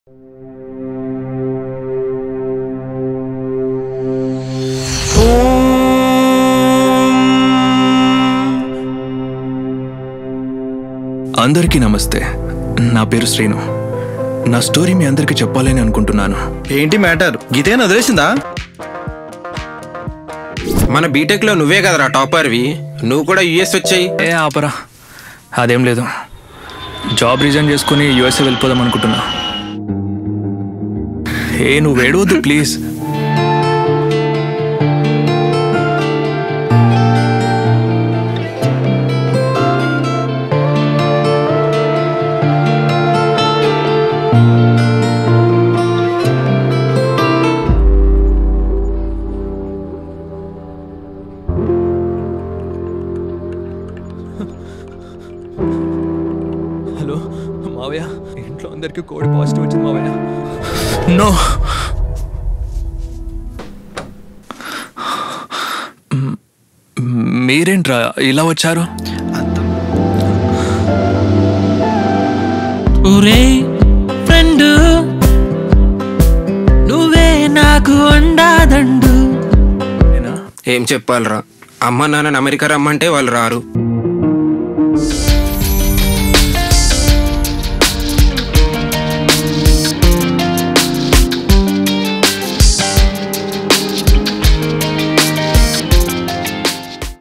అందరికీ నమస్తే నా పేరు శ్రీను నా స్టోరీ మీ అందరికీ చెప్పాలని అనుకుంటున్నాను ఏంటి మ్యాటర్ గీతేనా వదిలేసిందా మన బీటెక్ లో నువ్వే కదరా టాపర్వి నువ్వు కూడా యుఎస్ వచ్చాయి ఏ ఆపరా అదేం లేదు జాబ్ రిజైన్ చేసుకుని యుఎస్ఏ వెళ్ళిపోదాం అనుకుంటున్నా ఏ నువ్వు ఏడవద్దు ప్లీజ్ హలో మావయ్య ఇంట్లో అందరికీ కోవిడ్ పాజిటివ్ వచ్చింది మావయ్య నో మీరేంట్రా ఇలా వచ్చారు ఒరే ఫ్రెండ్ నువ్వే నాకు అండాదండు నేనా? ఏం చెప్పాలరా అమ్మ నాన్న అమెరికా రమ్మంటే వాళ్ళు రారు